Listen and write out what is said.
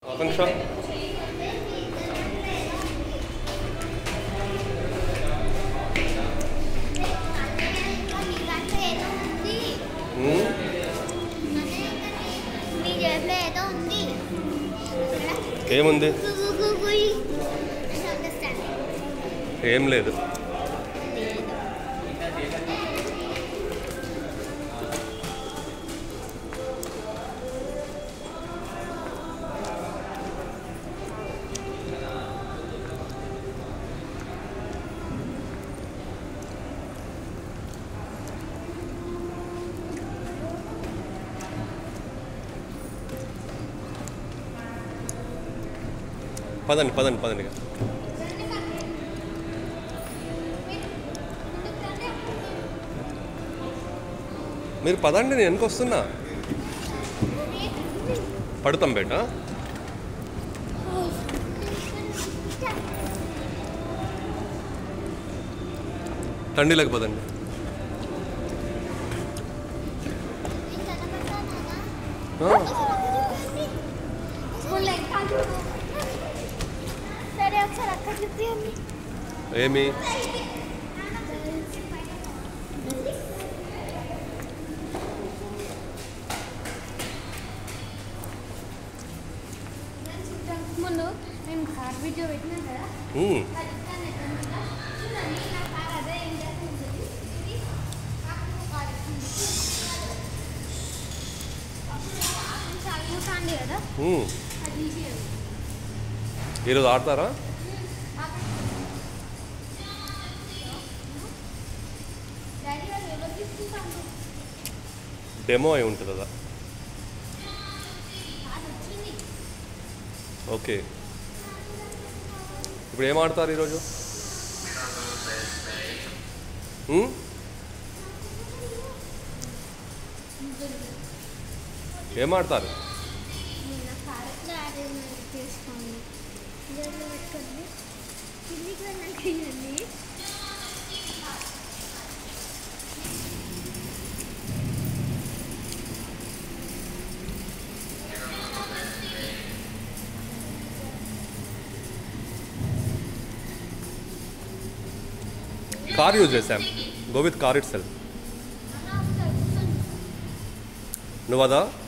ఒక నిమిషం ఉమ్, మీ జేబులో ఏదో ఉంది ఏముంది అండర్స్టాండ్ ఏం లేదు పదండి పదండి పదండి ఇక. మీరు పదండి నేను వెనక వస్తున్నా పడతాం బేట తండిలోకి పదండి ఆ, సరే ఒకసారి అక్కడ చూపించండి ఏమి ముందు నేను కార్ వీడియో పెట్టినా కదా ఉమ్, అది ఇస్తాను ఎట్లా చూడండి నా కార్ అదే ఏం చేస్తుంది ఇది కాకు కార్ చదువుతాండి కదా ఉమ్. అది ఈజీ ఈరోజు ఆడతారా డాడీ వాళ్ళు ఎవరు తీసుకుంటాను డెమో అయి ఉంటుంది కదా కార్ వచ్చింది ఓకే ఇప్పుడు ఏం ఆడతారు ఈరోజు ఉమ్? ఏం ఆడతారు నేను కార్ డాడీ తీసుకోండి జోబులో పెట్టుకోండి కిందికి వెళ్ళాక ఇవ్వండి కార్ యూజ్ చేసాం go with car itself అలా ఒకసారి కూర్చోండి నువ్వు అదా